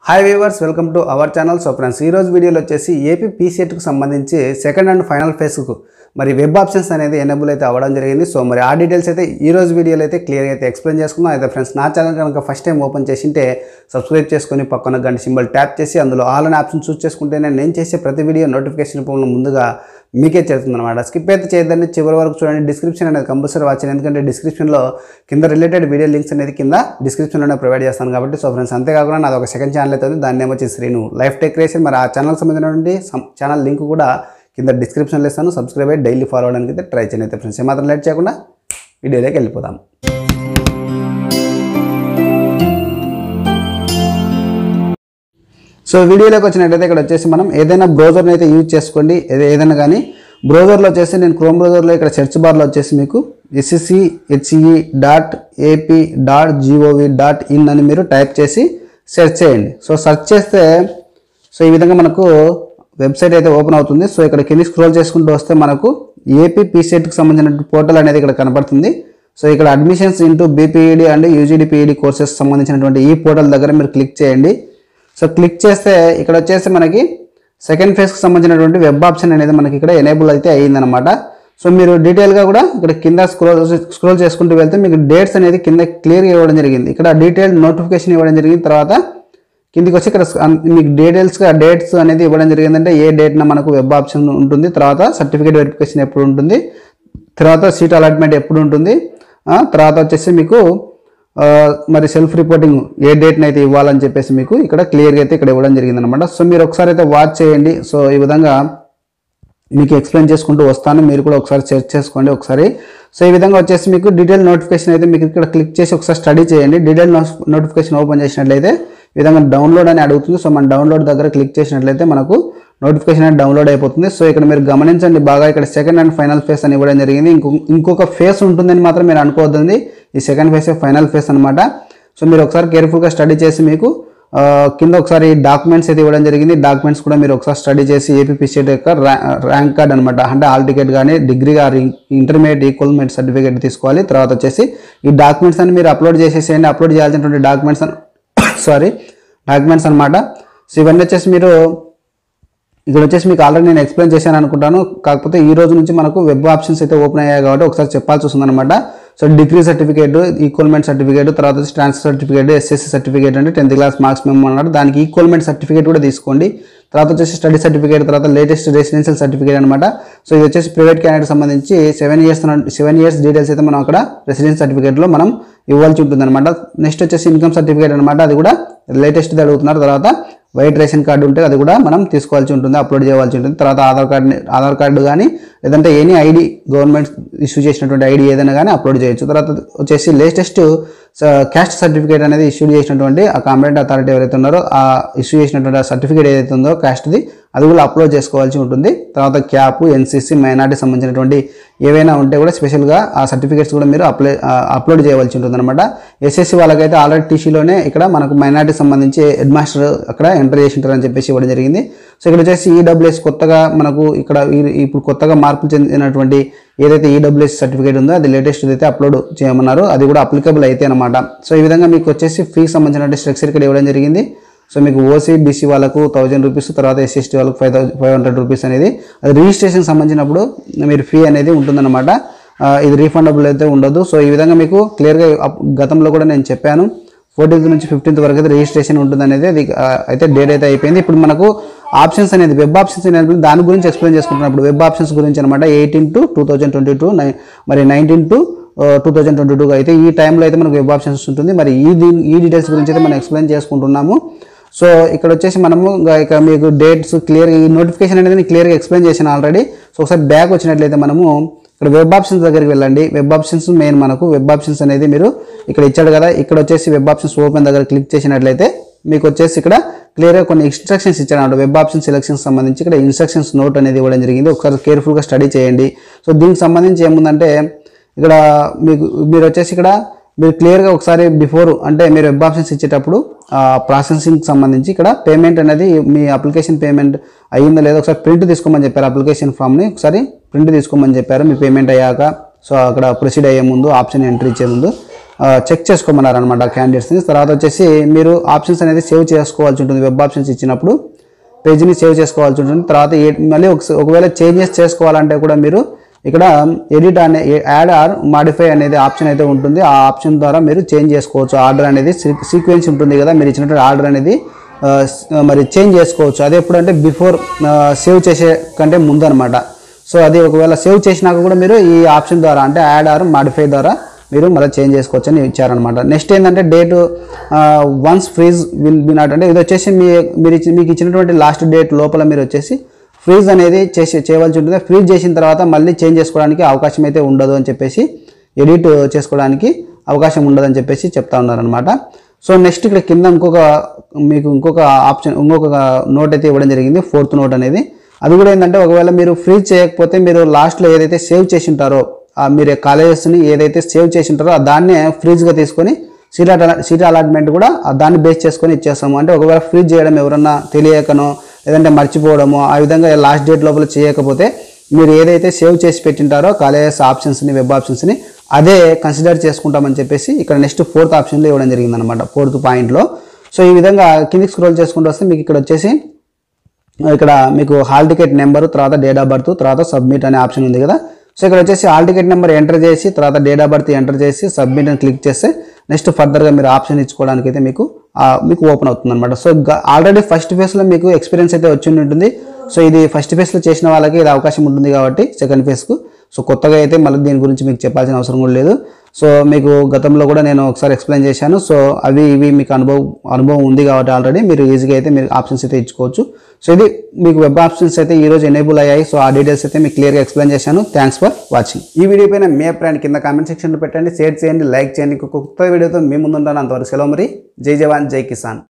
hi viewers welcome to our channel so friends ఈ రోజు వీడియోలో వచ్చేసి ఏపీ పీసీఎట్కి సంబంధించి సెకండ్ అండ్ ఫైనల్ ఫేజ్కు మరి వెబ్ ఆప్షన్స్ అనేది ఎనేబుల్ అయితే అవ్వడం జరిగింది సో మరి ఆ డీటెయిల్స్ అయితే ఈ రోజు వీడియోలో అయితే క్లియర్గా అయితే ఎక్స్ప్లెయిన్ చేసుకుందాం అయితే ఫ్రెండ్స్ నా ఛానల్ కనుక ఫస్ట్ టైం ఓపెన్ చేసింటే సబ్స్క్రైబ్ చేసుకొని పక్కన గంట సింబల్ ట్యాప్ చేసి అందులో ఆల్ అనే ఆప్షన్ చూస్ చేసుకుంటేనే నేను చేసే ప్రతి వీడియో నోటిఫికేషన్ రూపంలో ముందుగా మీకే చేరుతుంది అనమాట స్కిప్ అయితే చేయదండి చివరి వరకు చూడండి డిస్క్రిప్షన్ అనేది కంపల్సరీ వచ్చాను ఎందుకంటే డిస్క్రిప్షన్లో కింద రిలేటెడ్ వీడియో లింక్స్ అనేది కింద డిస్క్రిప్షన్లోనే ప్రొవైడ్ చేస్తాను కాబట్టి సో ఫ్రెండ్స్ అంతేకాకుండా నాది ఒక సెకండ్ ఛానల్ అయితే ఉంది దాన్ని ఏమో వచ్చి శ్రీను లైఫ్ టెక్ క్రియేషన్ మరి ఆ ఛానల్కి సంబంధించినటువంటి ఛానల్ లింక్ కూడా కింద డిస్క్రిప్షన్లో ఇస్తాను సబ్స్క్రైబ్ అయ్యి డైలీ ఫాలో అవడానికి అయితే ట్రై చేయండి అయితే ఫ్రెండ్స్ ఏమాత్రం లేట్ చేయకుండా వీడియోలోకి వెళ్ళిపోదాం సో వీడియోలోకి వచ్చినట్టయితే ఇక్కడ వచ్చేసి మనం ఏదైనా బ్రౌజర్ని అయితే యూజ్ చేసుకోండి ఏది- ఏదైనా కానీ బ్రౌజర్లో వచ్చేసి నేను క్రోమ్ బ్రౌజర్లో ఇక్కడ సెర్చ్ బార్లో వచ్చేసి మీకు SSC HE dot AP dot GOV dot in అని మీరు టైప్ చేసి సెర్చ్ చేయండి సో సెర్చ్ చేస్తే సో ఈ విధంగా మనకు వెబ్సైట్ అయితే ఓపెన్ అవుతుంది సో ఇక్కడ కింది స్క్రోల్ చేసుకుంటూ వస్తే మనకు ఏపీ పీసెట్కి సంబంధించిన పోర్టల్ అనేది ఇక్కడ కనపడుతుంది సో ఇక్కడ admissions into BPED and UGD PED courses సంబంధించినటువంటి ఈ పోర్టల్ దగ్గర మీరు క్లిక్ చేయండి సో క్లిక్ చేస్తే ఇక్కడ వచ్చేసి మనకి సెకండ్ ఫేజ్కి సంబంధించినటువంటి వెబ్ ఆప్షన్ అనేది మనకి ఇక్కడ ఎనేబుల్ అయితే అయ్యిందనమాట సో మీరు డీటెయిల్గా కూడా ఇక్కడ కింద స్క్రోల్ స్క్రోల్ చేసుకుంటూ వెళ్తే మీకు డేట్స్ అనేది కింద క్లియర్గా ఇవ్వడం జరిగింది ఇక్కడ డీటెయిల్ నోటిఫికేషన్ ఇవ్వడం జరిగింది తర్వాత కిందికి వచ్చి ఇక్కడ అన్- మీకు డీటెయిల్స్గా డేట్స్ అనేది ఇవ్వడం జరిగిందంటే ఏ డేట్న మనకు వెబ్ ఆప్షన్ ఉంటుంది తర్వాత సర్టిఫికేట్ వెరిఫికేషన్ ఎప్పుడు ఉంటుంది తర్వాత సీట్ అలాట్మెంట్ ఎప్పుడు ఉంటుంది ఆ, తర్వాత వచ్చేసి మీకు ఆ, మరి సెల్ఫ్ రిపోర్టింగ్ ఏ డేట్ని అయితే ఇవ్వాలని చెప్పేసి మీకు ఇక్కడ క్లియర్గా అయితే ఇక్కడ ఇవ్వడం జరిగింది అనమాట సో మీరు ఒకసారి అయితే వాచ్ చేయండి సో ఈ విధంగా మీకు ఎక్స్ప్లెయిన్ చేసుకుంటూ వస్తాను మీరు కూడా ఒకసారి చెక్ చేసుకోండి ఒకసారి సో ఈ విధంగా వచ్చేసి మీకు డీటెయిల్ నోటిఫికేషన్ అయితే మీకు ఇక్కడ క్లిక్ చేసి ఒకసారి స్టడీ చేయండి డీటెయిల్ నోటిఫికేషన్ ఓపెన్ చేసినట్లయితే ఈ విధంగా డౌన్లోడ్ అని అడుగుతుంది సో మన డౌన్లోడ్ దగ్గర క్లిక్ చేసినట్లయితే మనకు నోటిఫికేషన్ అనేది డౌన్లోడ్ అయిపోతుంది సో ఇక్కడ మీరు గమనించండి బాగా ఇక్కడ సెకండ్ అండ్ ఫైనల్ ఫేస్ అని ఇవ్వడం జరిగింది ఇంకో ఇంకొక ఫేస్ ఉంటుందని మాత్రం మీరు అనుకోవద్దండి ఈ సెకండ్ ఫేస్ ఫైనల్ ఫేస్ అనమాట సో మీరు ఒకసారి కేర్ఫుల్గా స్టడీ చేసి మీకు ఆ, కింద ఒకసారి డాక్యుమెంట్స్ అయితే ఇవ్వడం జరిగింది డాక్యుమెంట్స్ కూడా మీరు ఒకసారి స్టడీ చేసి ఏపీపీసీట్ యొక్క ర్యా- ర్యాంక్ కార్డ్ అనమాట అంటే హాల్ టికెట్ కానీ డిగ్రీ కానీ ఇంటర్మీడియట్ ఈక్వల్మెంట్ సర్టిఫికేట్ తీసుకోవాలి తర్వాత వచ్చేసి ఈ డాక్యుమెంట్స్ అని మీరు అప్లోడ్ చేసేసేయండి అప్లోడ్ చేయాల్సినటువంటి డాక్యుమెంట్స్ సారీ డాక్యుమెంట్స్ అనమాట సో ఇవన్నీ వచ్చేసి మీరు ఇక్కడ వచ్చేసి మీకు ఆల్రెడీ నేను ఎక్స్ప్లెయిన్ చేశాను అనుకుంటాను కాకపోతే ఈ రోజు నుంచి మనకు వెబ్ ఆప్షన్స్ అయితే ఓపెన్ అయ్యాయి కాబట్టి ఒకసారి చెప్పాల్సి వస్తుంది అనమాట so degree certificate equivalent certificate తర్వాత వచ్చి ట్రాన్స్ఫర్ సర్టిఫికేట్ ఎస్ఎస్సి సర్టిఫికేట్ అంటే టెన్త్ క్లాస్ మార్క్స్ మేము అన్నారు దానికి ఈక్వల్మెంట్ సర్టిఫికేట్ కూడా తీసుకోండి తర్వాత వచ్చేసి స్టడీ సర్టిఫికేట్ తర్వాత లేటెస్ట్ రెసిడెన్షియల్ సర్టిఫికేట్ అనమాట సో ఇది వచ్చేసి ప్రైవేట్ క్యాండిడేట్ సంబంధించి seven years seven years details అయితే మనం అక్కడ రెసిడెన్స్ సర్టిఫికేట్లో మనం ఇవ్వాల్సి ఉంటుంది అనమాట నెక్స్ట్ వచ్చేసి ఇన్కమ్ సర్టిఫికేట్ అనమాట అది కూడా లేటెస్ట్ అడుగుతున్నారు తర్వాత వైట్ రేషన్ కార్డు ఉంటే అది కూడా మనం తీసుకోవాల్సి ఉంటుంది అప్లోడ్ చేయవలసి ఉంటుంది తర్వాత ఆధార్ కార్డు ఆధార్ కార్డు కానీ లేదంటే ఎనీ ఐడి గవర్నమెంట్ ఇష్యూ చేసినటువంటి ఐడి ఏదైనా కానీ అప్లోడ్ చేయొచ్చు తర్వాత వచ్చేసి లేటెస్ట్ క్యాస్ట్ సర్టిఫికేట్ అనేది ఇష్యూ చేసినటువంటి ఆ కాంపిటెంట్ అథారిటీ ఎవరైతే ఉన్నారో ఆ ఇష్యూ చేసినటువంటి సర్టిఫికేట్ ఏదైతే ఉందో క్యాస్ట్ది అది కూడా అప్లోడ్ చేసుకోవాల్సి ఉంటుంది తర్వాత క్యాప్ ఎన్సీసీ మైనార్టీ సంబంధించినటువంటి ఏవైనా ఉంటే కూడా స్పెషల్గా ఆ సర్టిఫికేట్స్ కూడా మీరు అప్లై అప్లోడ్ చేయవలసి ఉంటుంది అనమాట ఎస్ఎస్సి వాళ్ళకైతే ఆల్రెడీ టీసీలోనే ఇక్కడ మనకు మైనార్టీ సంబంధించి హెడ్ మాస్టర్ అక్కడ ఎంటర్ చేసి ఉంటారని చెప్పేసి ఇవ్వడం జరిగింది సో ఇక్కడ వచ్చేసి ఈడబ్ల్యూఎస్ కొత్తగా మనకు ఇక్కడ ఈ- ఇప్పుడు కొత్తగా మార్పులు చెందినటువంటి ఏదైతే ఈడబ్ల్యూఎస్ సర్టిఫికేట్ ఉందో అది లేటెస్ట్ అయితే అప్లోడ్ చేయమన్నారు అది కూడా అప్లికబుల్ అయితే అనమాట సో ఈ విధంగా మీకు వచ్చేసి ఫీకి సంబంధించిన స్ట్రక్చర్ ఇక్కడ ఇవ్వడం జరిగింది సో మీకు ఓసీ బీసీ వాళ్ళకు థౌజండ్ రూపీస్ తర్వాత ఎస్ఎస్టీ వాళ్ళకు five thousand five hundred rupees అనేది అది రిజిస్ట్రేషన్ సంబంధించినప్పుడు మీరు ఫీ అనేది ఉంటుందన్నమాట ఆ, ఇది రీఫండబుల్ అయితే ఉండదు సో ఈ విధంగా మీకు క్లియర్గా గతంలో కూడా నేను చెప్పాను ఫోర్టీన్త్ నుంచి ఫిఫ్టీన్త్ వరకు అయితే రిజిస్ట్రేషన్ ఉంటుంది అనేది అది ఆ, అయితే డేట్ అయితే అయిపోయింది ఇప్పుడు మనకు ఆప్షన్స్ అనేది వెబ్ ఆప్షన్స్ అనేది దాని గురించి ఎక్స్ప్లెయిన్ చేసుకుంటున్నప్పుడు వెబ్ ఆప్షన్స్ గురించి అనమాట eighteen to two thousand twenty two మరి nineteen to two thousand twenty two అయితే ఈ టైంలో అయితే మనకు వెబ్ ఆప్షన్స్ ఉంటుంది మరి ఈ దీని ఈ డీటెయిల్స్ గురించి అయితే మనం ఎక్స్ప్లెయిన్ చేసుకుంటున్నాము సో ఇక్కడ వచ్చేసి మనము ఇంకా ఇక మీకు డేట్స్ క్లియర్ ఈ నోటిఫికేషన్ అనేది నేను క్లియర్గా ఎక్స్ప్లెయిన్ చేశాను ఆల్రెడీ సో ఒకసారి బ్యాక్ వచ్చినట్లయితే మనము ఇక్కడ వెబ్ ఆప్షన్స్ దగ్గరికి వెళ్ళండి వెబ్ ఆప్షన్స్ మెయిన్ మనకు వెబ్ ఆప్షన్స్ అనేది మీరు ఇక్కడ ఇచ్చాడు కదా ఇక్కడ వచ్చేసి వెబ్ ఆప్షన్స్ ఓపెన్ దగ్గర క్లిక్ చేసినట్లయితే మీకు వచ్చేసి ఇక్కడ క్లియర్గా కొన్ని ఇన్స్ట్రక్షన్స్ ఇచ్చాడు వెబ్ ఆప్షన్ సెలెక్షన్స్ సంబంధించి ఇక్కడ ఇన్స్ట్రక్షన్స్ నోట్ అనేది ఇవ్వడం జరిగింది ఒకసారి కేర్ఫుల్గా స్టడీ చేయండి సో దీనికి సంబంధించి ఏముందంటే ఇక్కడ మీకు మీరు వచ్చేసి ఇక్కడ మీరు క్లియర్గా ఒకసారి బిఫోర్ అంటే మీరు వెబ్ ఆప్షన్స్ ఇచ్చేటప్పుడు ప్రాసెసింగ్ సంబంధించి ఇక్కడ పేమెంట్ అనేది మీ అప్లికేషన్ పేమెంట్ అయ్యిందో లేదో ఒకసారి ప్రింట్ తీసుకోమని చెప్పారు అప్లికేషన్ ఫామ్ని ఒకసారి ప్రింట్ తీసుకోమని చెప్పారు మీ పేమెంట్ అయ్యాక సో అక్కడ ప్రొసీడ్ అయ్యే ముందు ఆప్షన్ ఎంట్రీ ఇచ్చే ముందు చెక్ చేసుకోమన్నారు అనమాట క్యాండిడేట్స్ని తర్వాత వచ్చేసి మీరు ఆప్షన్స్ అనేది సేవ్ చేసుకోవాల్సి ఉంటుంది వెబ్ ఆప్షన్స్ ఇచ్చినప్పుడు పేజీని సేవ్ చేసుకోవాల్సి ఉంటుంది తర్వాత ఏ- మళ్ళీ ఒక- ఒకవేళ చేంజెస్ చేసుకోవాలంటే కూడా మీరు ఇక్కడ ఎడిట్ అనే యాడ్ ఆర్ మాడిఫై అనేది ఆప్షన్ అయితే ఉంటుంది ఆ ఆప్షన్ ద్వారా మీరు చేంజ్ చేసుకోవచ్చు ఆర్డర్ అనేది సీక్వెన్స్ ఉంటుంది కదా మీరు ఇచ్చినటువంటి ఆర్డర్ అనేది ఆ, స్- మరి చేంజ్ చేసుకోవచ్చు అది ఎప్పుడంటే బిఫోర్ సేవ్ చేసే కంటే ముందు అనమాట సో అది ఒకవేళ సేవ్ చేసినాక కూడా మీరు ఈ ఆప్షన్ ద్వారా అంటే యాడ్ ఆర్ మాడిఫై ద్వారా మీరు మళ్ళీ చేంజ్ చేసుకోవచ్చు అని ఇచ్చారనమాట నెక్స్ట్ ఏంటంటే date once freeze will be not అంటే ఇది వచ్చేసి మీ మీరు ఇచ్చి- మీకు ఇచ్చినటువంటి లాస్ట్ డేట్ లోపల మీరు వచ్చేసి ఫ్రీజ్ అనేది చేసి చేయవలసి ఉంటుంది ఫ్రీజ్ చేసిన తర్వాత మళ్ళీ చేంజ్ చేసుకోవడానికి అవకాశం అయితే ఉండదు అని చెప్పేసి ఎడిట్ చేసుకోవడానికి అవకాశం ఉండదని చెప్పేసి చెప్తా ఉన్నారనమాట సో నెక్స్ట్ ఇక్కడ కింద ఇంకొక మీకు ఇంకొక ఆప్షన్ ఇంకొక నోట్ అయితే ఇవ్వడం జరిగింది ఫోర్త్ నోట్ అనేది అది కూడా ఏంటంటే ఒకవేళ మీరు ఫ్రీజ్ చేయకపోతే మీరు లాస్ట్లో ఏదైతే సేవ్ చేసి ఉంటారో ఆ మీరు కాలేజెస్ని ఏదైతే సేవ్ చేసి ఉంటారో ఆ దాన్నే ఫ్రీజ్గా తీసుకొని సీట్ అలా సీట్ అలాట్మెంట్ కూడా ఆ దాన్ని బేస్ చేసుకొని ఇచ్చేస్తాము అంటే ఒకవేళ ఫ్రీజ్ చేయడం ఎవరన్నా తెలియకనో లేదంటే మర్చిపోవడమో ఆ విధంగా లాస్ట్ డేట్ లోపల చేయకపోతే మీరు ఏదైతే సేవ్ చేసి పెట్టింటారో కాలేజెస్ ఆప్షన్స్ని వెబ్ ఆప్షన్స్ని అదే కన్సిడర్ చేసుకుంటామని చెప్పేసి ఇక్కడ నెక్స్ట్ ఫోర్త్ ఆప్షన్లో ఇవ్వడం జరిగింది అనమాట ఫోర్త్ పాయింట్లో సో ఈ విధంగా కిందికి స్క్రోల్ చేసుకుంటూ వస్తే మీకు ఇక్కడ వచ్చేసి ఇక్కడ మీకు హాల్ టికెట్ నెంబర్ తర్వాత డేట్ ఆఫ్ బర్త్ తర్వాత సబ్మిట్ అనే ఆప్షన్ ఉంది కదా సో ఇక్కడ వచ్చేసి హాల్ టికెట్ నెంబర్ ఎంటర్ చేసి తర్వాత డేట్ ఆఫ్ బర్త్ ఎంటర్ చేసి సబ్మిట్ అని క్లిక్ చేస్తే నెక్స్ట్ ఫర్దర్గా మీరు ఆప్షన్ ఇచ్చుకోవడానికి అయితే మీకు ఆ, మీకు ఓపెన్ అవుతుంది అనమాట సో ఆల్రెడీ ఫస్ట్ ఫేజ్లో మీకు ఎక్స్పీరియన్స్ అయితే వచ్చి ఉంటుంది సో ఇది ఫస్ట్ ఫేజ్లో చేసిన వాళ్ళకి ఇది అవకాశం ఉంటుంది కాబట్టి సెకండ్ ఫేజ్కు సో కొత్తగా అయితే మళ్ళీ దీని గురించి మీకు చెప్పాల్సిన అవసరం కూడా లేదు సో మీకు గతంలో కూడా నేను ఒకసారి ఎక్స్ప్లెయిన్ చేశాను సో అవి ఇవి మీకు అనుభవం అనుభవం ఉంది కాబట్టి ఆల్రెడీ మీరు ఈజీగా అయితే మీరు ఆప్షన్స్ అయితే ఇచ్చుకోవచ్చు సో ఇది మీకు వెబ్ ఆప్షన్స్ అయితే ఈ రోజు ఎనేబుల్ అయ్యాయి సో ఆ డీటెయిల్స్ అయితే మీకు క్లియర్గా ఎక్స్ప్లెయిన్ చేశాను థ్యాంక్స్ ఫర్ వాచింగ్ ఈ వీడియో పైన మీ అభిప్రాయాన్ని కింద కామెంట్ సెక్షన్లో పెట్టండి షేర్ చేయండి లైక్ చేయండి ఇంకొక కొత్త వీడియోతో మీ ముందుంటాను అంతవరకు సెలవు మరి జై జవాన్ జై కిసాన్